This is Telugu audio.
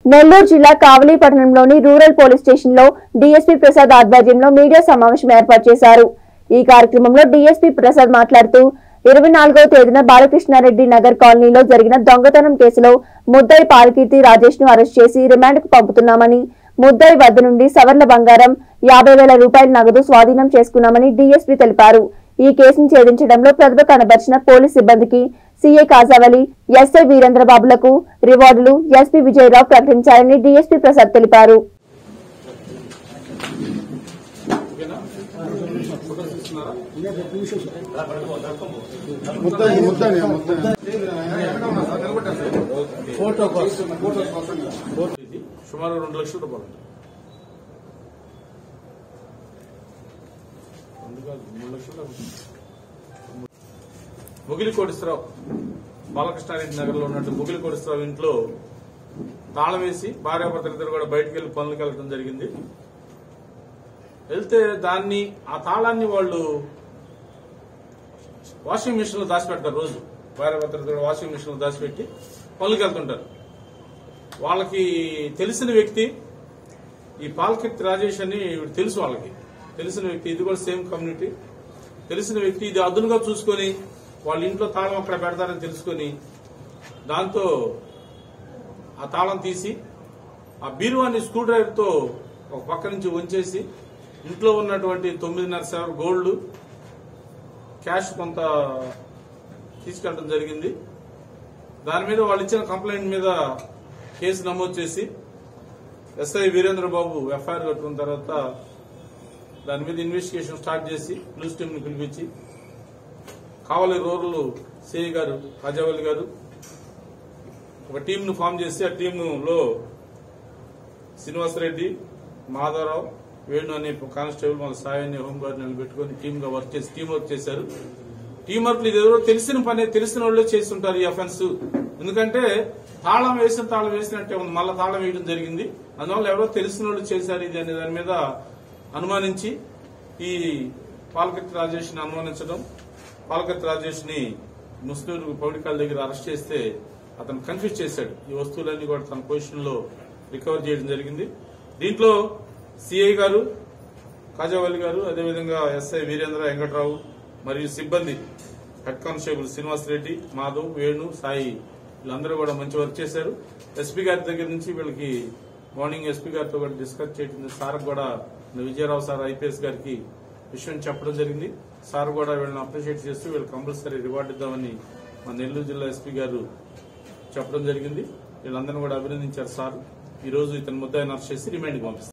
నెల్లూరు జిల్లా కావలి పట్టణంలోని రూరల్ పోలీస్ స్టేషన్ లో డీఎస్పీ ప్రసాద్ ఆధ్వర్యంలో మీడియా సమావేశం ఏర్పాటు చేశారు ఈ కార్యక్రమంలో డీఎస్పీ ప్రసాద్ మాట్లాడుతూ ఇరవై నాలుగవ తేదీన బాలకృష్ణారెడ్డి నగర్ కాలనీలో జరిగిన దొంగతనం కేసులో ముద్దాయి పాలకీర్తి రాజేష్ ను అరెస్ట్ చేసి రిమాండ్ కు పంపుతున్నామని ముద్దాయి వద్ద నుండి సవర్ణ బంగారం యాభై వేల రూపాయల నగదు స్వాధీనం చేసుకున్నామని డీఎస్పీ తెలిపారు ఈ కేసును ఛేదించడంలో ప్రతిభ కనబరిచిన పోలీస్ సిబ్బందికి సీఐ కాజావలి ఎస్ఐ వీరేంద్రబాబులకు రివార్డులు ఎస్పీ విజయరావు ప్రకటించారని డీఎస్పీ ప్రసాద్ తెలిపారు ముద్దాయి ముద్దాయి ముద్దాయి ఫోటో కోసం ఇది సుమారు రెండు లక్షల రూపాయలు రెండు కాదు, మూడు లక్షలు అవుతుంది. ముగిలి కోటేశ్వరరావు బాలకృష్ణారెడ్డి నగర్ లో ఉన్నట్టు ముగిలి కోటేశ్వరరావు ఇంట్లో తాళం వేసి భార్యాభర్తలు ఇద్దరు కూడా బయటకు వెళ్ళి పనులకు వెళ్ళడం జరిగింది వెళ్తే దాన్ని ఆ తాళాన్ని వాళ్ళు వాషింగ్ మిషన్ లో దాచిపెడతారు రోజు భార్యాభర్తలు ఇద్దరు వాషింగ్ మిషన్ లో దాచిపెట్టి పనులకు వెళ్తుంటారు వాళ్ళకి తెలిసిన వ్యక్తి ఈ పాల్కిట్ రాజేష్ అని వీడు తెలుసు వాళ్ళకి తెలిసిన వ్యక్తి ఇది కూడా సేమ్ కమ్యూనిటీ తెలిసిన వ్యక్తి ఇది అదునుగా చూసుకొని వాళ్ళ ఇంట్లో తాళం అక్కడ పెడతారని తెలుసుకొని దాంతో ఆ తాళం తీసి ఆ బీరువాని స్క్రూ డ్రైవర్ తో ఒక పక్క నుంచి వంచేసి ఇంట్లో ఉన్నటువంటి తొమ్మిదిన్నర సెవెన్ గోల్డ్ క్యాష్ కొంత తీసుకెళ్ళడం జరిగింది దాని మీద వాళ్ళు ఇచ్చిన కంప్లైంట్ మీద కేసు నమోదు చేసి ఎస్ఐ వీరేంద్ర బాబు ఎఫ్ఐఆర్ కట్టుకున్న తర్వాత దాని మీద ఇన్వెస్టిగేషన్ స్టార్ట్ చేసి న్యూస్ టీమ్ ని పిలిపించి కావలి రూరల్ సిఐ గారు కాజావల్లి గారు ఒక టీం ను ఫామ్ చేసి ఆ టీం లో శ్రీనివాసరెడ్డి మాధవరావు వేణు అనే కానిస్టేబుల్ మన సాయాన్ని హోంగార్డ్ నిలబెట్టుకుని టీమ్ గా వర్క్ చేసి టీం వర్క్ చేశారు టీం వర్క్ ఇది ఎవరో తెలిసిన పని తెలిసిన వాళ్ళే చేస్తుంటారు ఈ అఫెన్స్ ఎందుకంటే తాళం వేసిన తాళం వేసినట్టే ఉంది మళ్ళీ తాళం వేయడం జరిగింది అందువల్ల ఎవరో తెలిసిన వాళ్ళు చేశారు ఇది అనే దాని మీద అనుమానించి ఈ పాలకత్తి రాజేష్ ని అనుమానించడం పాలకత్తి రాజేష్ ని ముస్లిం పౌడికాల దగ్గర అరెస్ట్ చేస్తే అతను కన్ఫ్యూజ్ చేశాడు ఈ వస్తువులన్నీ కూడా తన పొజిషన్ లో రికవర్ చేయడం జరిగింది దీంట్లో సిఐ గారు కాజావల్లి గారు అదేవిధంగా ఎస్ఐ వీరేంద్ర వెంకట్రావు మరియు సిబ్బంది హెడ్ కానిస్టేబుల్ శ్రీనివాస్ రెడ్డి మాధవ్ వేణు సాయి వీళ్ళందరూ కూడా మంచి వర్క్ చేశారు ఎస్పీ గారి దగ్గర నుంచి వీళ్ళకి మార్నింగ్ ఎస్పీ గారితో కూడా డిస్కస్ చేయడం సార్ కూడా విజయరావు సార్ ఐపీఎస్ గారికి విషయం చెప్పడం జరిగింది సార్ కూడా వీళ్ళని అప్రిషియేట్ చేస్తూ వీళ్ళు కంపల్సరీ రివార్డు ఇద్దామని మన నెల్లూరు జిల్లా ఎస్పీ గారు చెప్పడం జరిగింది వీళ్ళందరినీ కూడా అభినందించారు సార్ ఈ రోజు ఇతని ముద్దాయిని అరెస్ట్ చేసి రిమైండ్కి పంపిస్తారు